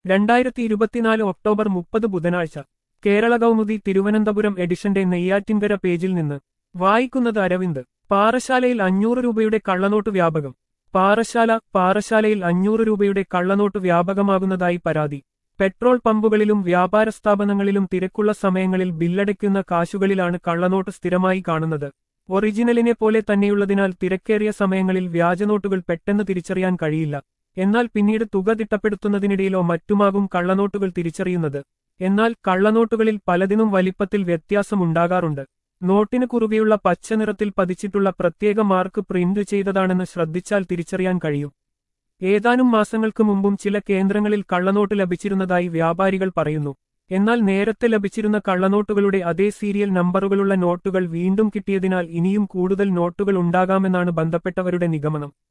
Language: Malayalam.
രണ്ടായിരത്തി ഇരുപത്തിനാല് ഒക്ടോബർ മുപ്പത് ബുധനാഴ്ച കേരള കൗമുദി തിരുവനന്തപുരം എഡിഷന്റെ നെയ്യാറ്റിൻകര പേജിൽ നിന്ന് വായിക്കുന്നത് അരവിന്ദ് പാറശാലയിൽ അഞ്ഞൂറ് രൂപയുടെ കള്ളനോട്ട് വ്യാപകം പാറശാല പാറശാലയിൽ അഞ്ഞൂറ് രൂപയുടെ കള്ളനോട്ട് വ്യാപകമാകുന്നതായി പരാതി പെട്രോൾ പമ്പുകളിലും വ്യാപാര സ്ഥാപനങ്ങളിലും തിരക്കുള്ള സമയങ്ങളിൽ ബില്ലടയ്ക്കുന്ന കാശുകളിലാണ് കള്ളനോട്ട് സ്ഥിരമായി കാണുന്നത് ഒറിജിനലിനെ പോലെ തന്നെയുള്ളതിനാൽ തിരക്കേറിയ സമയങ്ങളിൽ വ്യാജനോട്ടുകൾ പെട്ടെന്ന് തിരിച്ചറിയാൻ കഴിയില്ല എന്നാൽ പിന്നീട് തുക തിട്ടപ്പെടുത്തുന്നതിനിടയിലോ മറ്റുമാകും കള്ളനോട്ടുകൾ തിരിച്ചറിയുന്നത് എന്നാൽ കള്ളനോട്ടുകളിൽ പലതിനും വലിപ്പത്തിൽ വ്യത്യാസമുണ്ടാകാറുണ്ട് നോട്ടിന് കുറുകെയുള്ള പച്ച നിറത്തിൽ പതിച്ചിട്ടുള്ള പ്രത്യേക മാർക്ക് പ്രിന്റ് ചെയ്തതാണെന്ന് ശ്രദ്ധിച്ചാൽ തിരിച്ചറിയാൻ കഴിയും ഏതാനും മാസങ്ങൾക്ക് മുമ്പും ചില കേന്ദ്രങ്ങളിൽ കള്ളനോട്ട് ലഭിച്ചിരുന്നതായി വ്യാപാരികൾ പറയുന്നു എന്നാൽ നേരത്തെ ലഭിച്ചിരുന്ന കള്ളനോട്ടുകളുടെ അതേ സീരിയൽ നമ്പറുകളുള്ള നോട്ടുകൾ വീണ്ടും കിട്ടിയതിനാൽ ഇനിയും കൂടുതൽ നോട്ടുകൾ ഉണ്ടാകാമെന്നാണ് ബന്ധപ്പെട്ടവരുടെ നിഗമനം